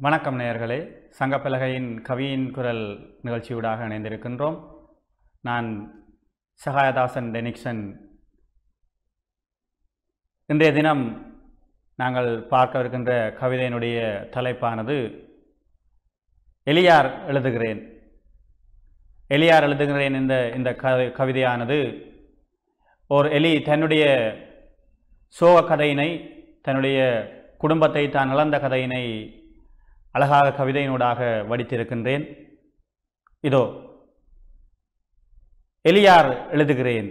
வணக்கம் நேயர்களே சங்கப்பலகையின் கவியின் குரல் நிகழ்ச்சியூடாக இணைந்திருக்கின்றோம் நான் சகாயதாசன் டெனிக்சன் இன்றைய தினம் நாங்கள் பார்க்கவிருக்கின்ற கவிதையினுடைய தலைப்பானது எலியார் எழுதுகிறேன் எலியார் எழுதுகிறேன் இந்த இந்த கவி கவிதையானது ஓர் எலி தன்னுடைய சோக கதையினை தன்னுடைய குடும்பத்தை தான் இழந்த கதையினை அழகாக கவிதையினூடாக வடித்திருக்கின்றேன் இதோ எலியார் எழுதுகிறேன்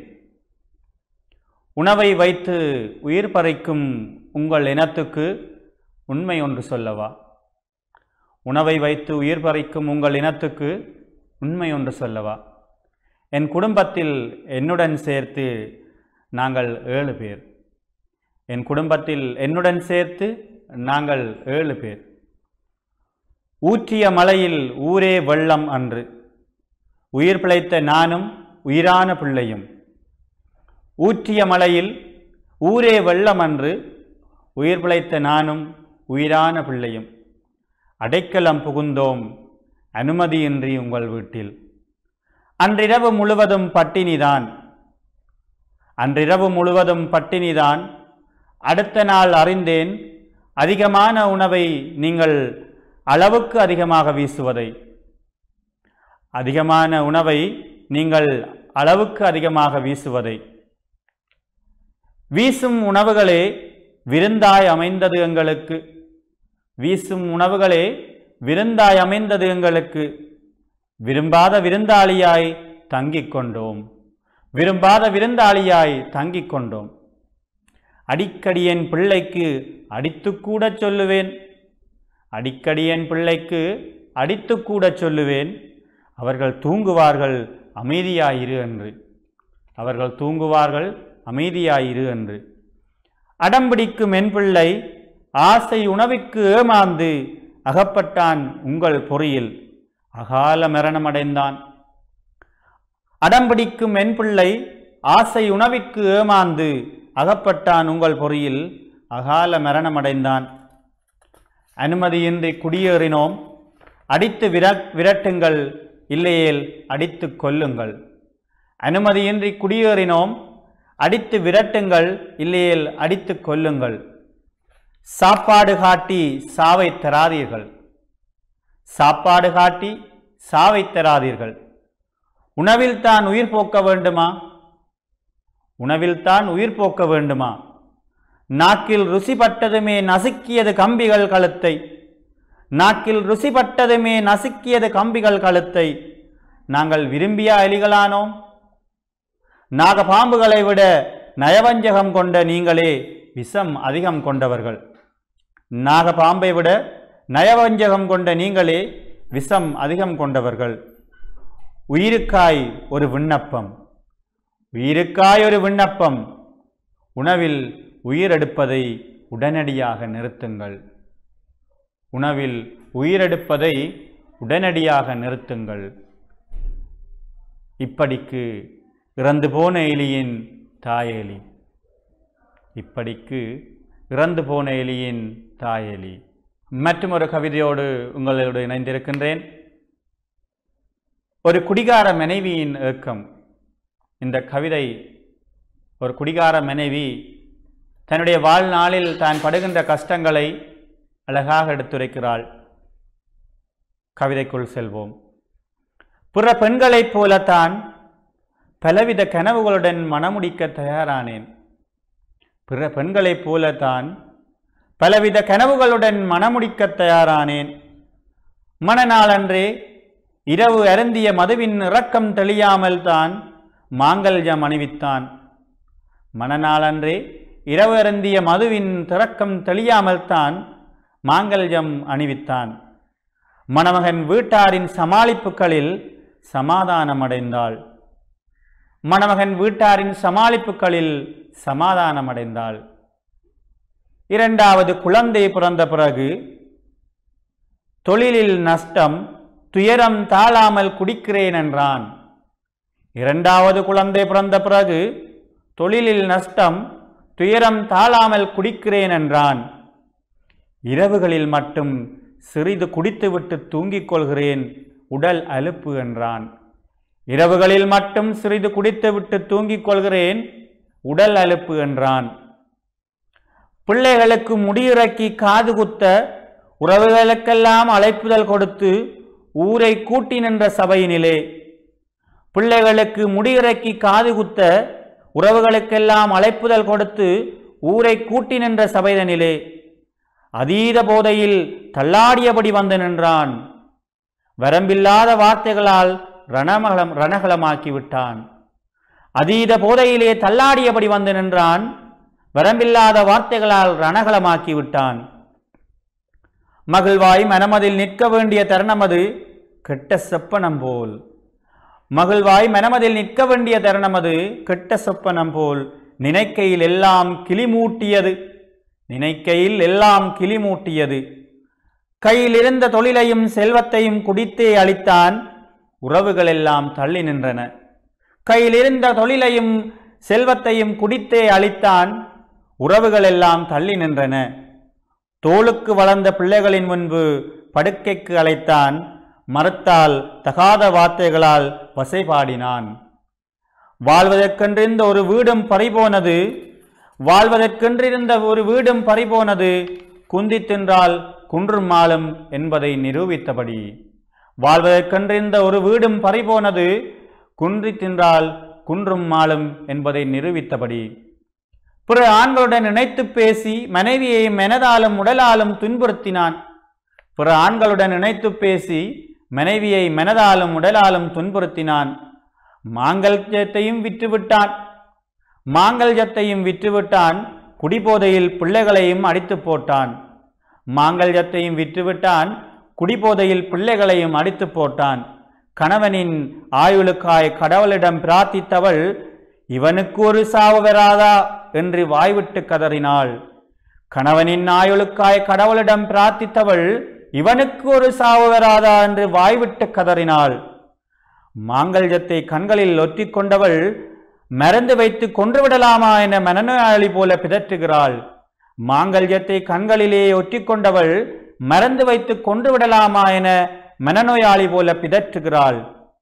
உணவை வைத்து உயிர் பறைக்கும் உங்கள் இனத்துக்கு உண்மை ஒன்று சொல்லவா உணவை வைத்து உயிர் பறைக்கும் உங்கள் இனத்துக்கு உண்மை ஒன்று சொல்லவா என் குடும்பத்தில் என்னுடன் சேர்த்து நாங்கள் ஏழு பேர் என் குடும்பத்தில் என்னுடன் சேர்த்து நாங்கள் ஏழு பேர் ஊற்றிய மலையில் ஊரே வெள்ளம் அன்று உயிர் பிழைத்த நானும் உயிரான பிள்ளையும் ஊற்றிய மலையில் ஊரே வெள்ளம் அன்று உயிர் பிழைத்த நானும் உயிரான பிள்ளையும் அடைக்கலம் புகுந்தோம் அனுமதியின்றி உங்கள் வீட்டில் அன்றிரவு முழுவதும் பட்டினிதான் அன்றிரவு முழுவதும் பட்டினிதான் அடுத்த நாள் அறிந்தேன் அதிகமான உணவை நீங்கள் அளவுக்கு அதிகமாக வீசுவதை அதிகமான உணவை நீங்கள் அளவுக்கு அதிகமாக வீசுவதை வீசும் உணவுகளே விருந்தாய் அமைந்தது எங்களுக்கு வீசும் உணவுகளே விருந்தாய் அமைந்தது எங்களுக்கு விரும்பாத விருந்தாளியாய் தங்கிக் கொண்டோம் விரும்பாத விருந்தாளியாய் தங்கிக் கொண்டோம் அடிக்கடி என் பிள்ளைக்கு அடித்துக்கூடச் சொல்லுவேன் அடிக்கடி என் பிள்ளைக்கு அடித்துக்கூடச் சொல்லுவேன் அவர்கள் தூங்குவார்கள் அமைதியாயிரு என்று அவர்கள் தூங்குவார்கள் அமைதியாயிரு என்று அடம்பிடிக்கும் என் பிள்ளை ஆசை உணவுக்கு ஏமாந்து அகப்பட்டான் உங்கள் பொறியில் அகால மரணமடைந்தான் அடம்பிடிக்கும் என் பிள்ளை ஆசை உணவிற்கு ஏமாந்து அகப்பட்டான் உங்கள் பொறியில் அகால மரணமடைந்தான் அனுமதியின்றி குடியேறினோம் அடித்து விர விரட்டுங்கள் இல்லையேல் அடித்து கொல்லுங்கள் அனுமதியின்றி குடியேறினோம் அடித்து விரட்டுங்கள் இல்லையேல் அடித்து கொல்லுங்கள் சாப்பாடு காட்டி சாவை தராதீர்கள் சாப்பாடு காட்டி சாவை தராதீர்கள் உணவில் தான் உயிர் போக்க வேண்டுமா உணவில் தான் உயிர் போக்க வேண்டுமா நாக்கில் ருசிப்பட்டதுமே நசுக்கியது கம்பிகள் கழுத்தை நாக்கில் ருசிப்பட்டதுமே நசுக்கியது கம்பிகள் கழுத்தை நாங்கள் விரும்பியா எலிகளானோம் நாகபாம்புகளை விட நயவஞ்சகம் கொண்ட நீங்களே விஷம் அதிகம் கொண்டவர்கள் நாகபாம்பை விட நயவஞ்சகம் கொண்ட நீங்களே விஷம் அதிகம் கொண்டவர்கள் உயிருக்காய் ஒரு விண்ணப்பம் உயிருக்காய் ஒரு விண்ணப்பம் உணவில் உயிரெடுப்பதை உடனடியாக நிறுத்துங்கள் உணவில் உயிரெடுப்பதை உடனடியாக நிறுத்துங்கள் இப்படிக்கு இறந்து போன எலியின் தாயெலி இப்படிக்கு இறந்து போன எலியின் தாயெலி மற்றும் ஒரு கவிதையோடு உங்களோடு இணைந்திருக்கின்றேன் ஒரு குடிகார மனைவியின் ஏக்கம் இந்த கவிதை ஒரு குடிகார மனைவி தன்னுடைய வாழ்நாளில் தான் படுகின்ற கஷ்டங்களை அழகாக எடுத்துரைக்கிறாள் கவிதைக்குள் செல்வோம் பிற பெண்களைப் போலத்தான் பலவித கனவுகளுடன் மனமுடிக்க தயாரானேன் பிற பெண்களைப் போலத்தான் பலவித கனவுகளுடன் மனமுடிக்க தயாரானேன் மனநாளன்றே இரவு அருந்திய மதுவின் இறக்கம் தெளியாமல் தான் மாங்கல்யம் அணிவித்தான் மனநாளன்றே இரவு அருந்திய மதுவின் திறக்கம் தெளியாமல் தான் மாங்கல்யம் அணிவித்தான் மணமகன் வீட்டாரின் சமாளிப்புகளில் சமாதானமடைந்தாள் மணமகன் வீட்டாரின் சமாளிப்புகளில் சமாதானமடைந்தாள் இரண்டாவது குழந்தை பிறந்த பிறகு தொழிலில் நஷ்டம் துயரம் தாழாமல் குடிக்கிறேன் என்றான் இரண்டாவது குழந்தை பிறந்த பிறகு தொழிலில் நஷ்டம் துயரம் தாழாமல் குடிக்கிறேன் என்றான் இரவுகளில் மட்டும் சிறிது குடித்துவிட்டு தூங்கிக் கொள்கிறேன் உடல் அலுப்பு என்றான் இரவுகளில் மட்டும் சிறிது குடித்துவிட்டு தூங்கிக் கொள்கிறேன் உடல் அலுப்பு என்றான் பிள்ளைகளுக்கு முடியிறக்கி காது குத்த உறவுகளுக்கெல்லாம் அழைப்புதல் கொடுத்து ஊரை கூட்டி நின்ற சபையினிலே பிள்ளைகளுக்கு முடியிறக்கி காது குத்த உறவுகளுக்கெல்லாம் அழைப்புதல் கொடுத்து ஊரை கூட்டி நின்ற சபைதனிலே அதீத போதையில் தள்ளாடியபடி வந்து நின்றான் வரம்பில்லாத வார்த்தைகளால் ரணமலம் ரணகலமாக்கி விட்டான் அதீத போதையிலே தள்ளாடியபடி வந்து நின்றான் வரம்பில்லாத வார்த்தைகளால் ரணகலமாக்கி விட்டான் மகிழ்வாய் மனமதில் நிற்க வேண்டிய தருணமது கெட்ட செப்பனம் போல் மகிழ்வாய் மனமதில் நிற்க வேண்டிய தருணமது கெட்ட சொப்பனம் போல் நினைக்கையில் எல்லாம் கிளிமூட்டியது நினைக்கையில் எல்லாம் கிளிமூட்டியது கையில் இருந்த தொழிலையும் செல்வத்தையும் குடித்தே அளித்தான் உறவுகள் எல்லாம் தள்ளி நின்றன கையில் இருந்த தொழிலையும் செல்வத்தையும் குடித்தே அளித்தான் உறவுகள் எல்லாம் தள்ளி நின்றன தோளுக்கு வளர்ந்த பிள்ளைகளின் முன்பு படுக்கைக்கு அழைத்தான் மறுத்தால் தகாத வார்த்தைகளால் வசைபாடினான் வாழ்வதற்கென்றிருந்த ஒரு வீடும் பறிபோனது வாழ்வதற்கென்றிருந்த ஒரு வீடும் பறிபோனது குந்தி தின்றால் குன்றும் மாளும் என்பதை நிரூபித்தபடி வாழ்வதற்கென்றிருந்த ஒரு வீடும் பறிபோனது குன்றி தின்றால் குன்றும் மாளும் என்பதை நிரூபித்தபடி பிற ஆண்களுடன் நினைத்து பேசி மனைவியை மனதாலும் உடலாலும் துன்புறுத்தினான் பிற ஆண்களுடன் நினைத்து பேசி மனைவியை மனதாலும் உடலாலும் துன்புறுத்தினான் மாங்கல்யத்தையும் விற்றுவிட்டான் மாங்கல்யத்தையும் விற்றுவிட்டான் குடிபோதையில் பிள்ளைகளையும் அடித்து போட்டான் மாங்கல்யத்தையும் விற்றுவிட்டான் குடிபோதையில் பிள்ளைகளையும் அடித்து போட்டான் கணவனின் ஆயுளுக்காய் கடவுளிடம் பிரார்த்தித்தவள் இவனுக்கு ஒரு சாவு வராதா என்று வாய்விட்டு கதறினாள் கணவனின் ஆயுளுக்காய் கடவுளிடம் பிரார்த்தித்தவள் இவனுக்கு ஒரு சாவு வராதா என்று வாய்விட்டு கதறினாள் மாங்கல்யத்தை கண்களில் ஒற்றிக் கொண்டவள் மறந்து வைத்து கொன்றுவிடலாமா என மனநோயாளி போல பிதற்றுகிறாள் மாங்கல்யத்தை கண்களிலே ஒற்றிக் கொண்டவள் மறந்து வைத்து கொன்றுவிடலாமா என மனநோயாளி போல பிதற்றுகிறாள்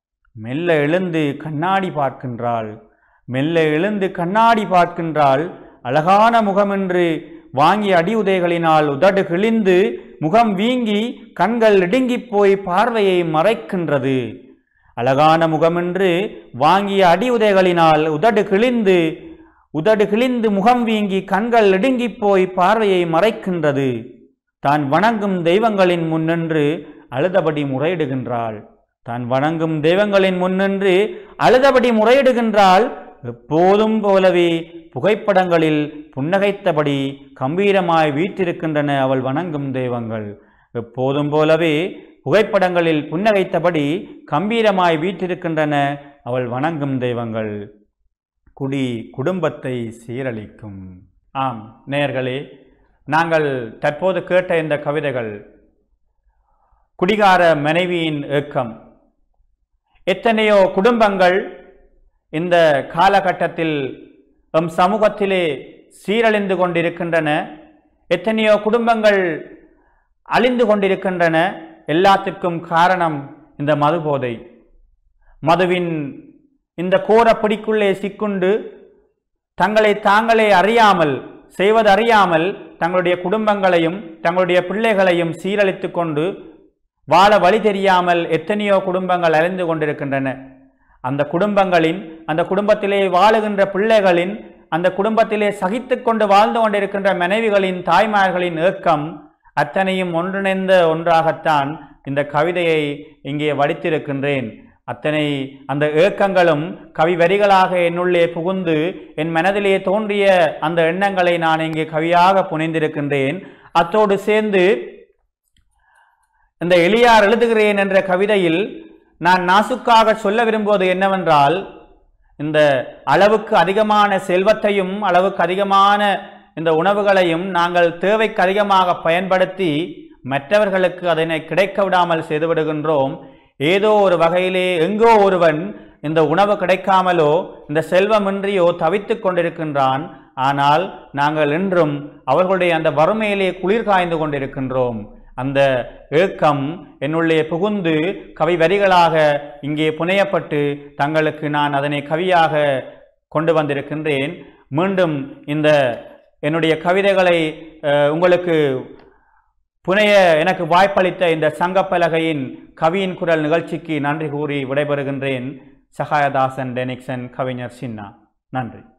மெல்ல எழுந்து கண்ணாடி பார்க்கின்றாள் மெல்ல எழுந்து கண்ணாடி பார்க்கின்றாள் அழகான முகமென்று வாங்கிய அடி உதைகளினால் உதடு கிழிந்து முகம் வீங்கி கண்கள் இடுங்கிப் போய் பார்வையை மறைக்கின்றது அழகான முகமென்று வாங்கிய அடி உதைகளினால் உதடு கிழிந்து உதடு கிழிந்து முகம் வீங்கி கண்கள் இடுங்கிப் போய் பார்வையை மறைக்கின்றது தான் வணங்கும் தெய்வங்களின் முன்னின்று அழுதபடி முறையிடுகின்றாள் தான் வணங்கும் தெய்வங்களின் முன்னின்று அழுதபடி முறையிடுகின்றாள் எப்போதும் போலவே புகைப்படங்களில் புன்னகைத்தபடி கம்பீரமாய் வீற்றிருக்கின்றன அவள் வணங்கும் தெய்வங்கள் எப்போதும் போலவே புகைப்படங்களில் புன்னகைத்தபடி கம்பீரமாய் வீற்றிருக்கின்றன அவள் வணங்கும் தெய்வங்கள் குடி குடும்பத்தை சீரழிக்கும் ஆம் நேயர்களே நாங்கள் தற்போது கேட்ட இந்த கவிதைகள் குடிகார மனைவியின் ஏக்கம் எத்தனையோ குடும்பங்கள் இந்த காலகட்டத்தில் எம் சமூகத்திலே சீரழிந்து கொண்டிருக்கின்றன எத்தனையோ குடும்பங்கள் அழிந்து கொண்டிருக்கின்றன எல்லாத்திற்கும் காரணம் இந்த மது போதை மதுவின் இந்த கோர பிடிக்குள்ளே சிக்குண்டு தங்களை தாங்களே அறியாமல் செய்வது அறியாமல் தங்களுடைய குடும்பங்களையும் தங்களுடைய பிள்ளைகளையும் சீரழித்து கொண்டு வாழ வழி தெரியாமல் எத்தனையோ குடும்பங்கள் அழிந்து கொண்டிருக்கின்றன அந்த குடும்பங்களின் அந்த குடும்பத்திலே வாழுகின்ற பிள்ளைகளின் அந்த குடும்பத்திலே சகித்து கொண்டு வாழ்ந்து கொண்டிருக்கின்ற மனைவிகளின் தாய்மார்களின் ஏக்கம் அத்தனையும் ஒன்றிணைந்த ஒன்றாகத்தான் இந்த கவிதையை இங்கே வடித்திருக்கின்றேன் அத்தனை அந்த ஏக்கங்களும் கவி வரிகளாக என்னுள்ளே புகுந்து என் மனதிலே தோன்றிய அந்த எண்ணங்களை நான் இங்கே கவியாக புனைந்திருக்கின்றேன் அத்தோடு சேர்ந்து இந்த எளியார் எழுதுகிறேன் என்ற கவிதையில் நான் நாசுக்காக சொல்ல விரும்புவது என்னவென்றால் இந்த அளவுக்கு அதிகமான செல்வத்தையும் அளவுக்கு அதிகமான இந்த உணவுகளையும் நாங்கள் தேவைக்கு அதிகமாக பயன்படுத்தி மற்றவர்களுக்கு அதனை கிடைக்க விடாமல் செய்துவிடுகின்றோம் ஏதோ ஒரு வகையிலே எங்கோ ஒருவன் இந்த உணவு கிடைக்காமலோ இந்த செல்வமின்றியோ தவித்துக் கொண்டிருக்கின்றான் ஆனால் நாங்கள் இன்றும் அவர்களுடைய அந்த வறுமையிலே குளிர் காய்ந்து கொண்டிருக்கின்றோம் அந்த ஏக்கம் என்னுள்ளே புகுந்து கவி வரிகளாக இங்கே புனையப்பட்டு தங்களுக்கு நான் அதனை கவியாக கொண்டு வந்திருக்கின்றேன் மீண்டும் இந்த என்னுடைய கவிதைகளை அஹ், உங்களுக்கு புனைய எனக்கு வாய்ப்பளித்த இந்த சங்கப்பலகையின் கவியின் குரல் நிகழ்ச்சிக்கு நன்றி கூறி விடைபெறுகின்றேன் சகாயதாசன் டெனிக்சன் கவிஞர் சின்னா நன்றி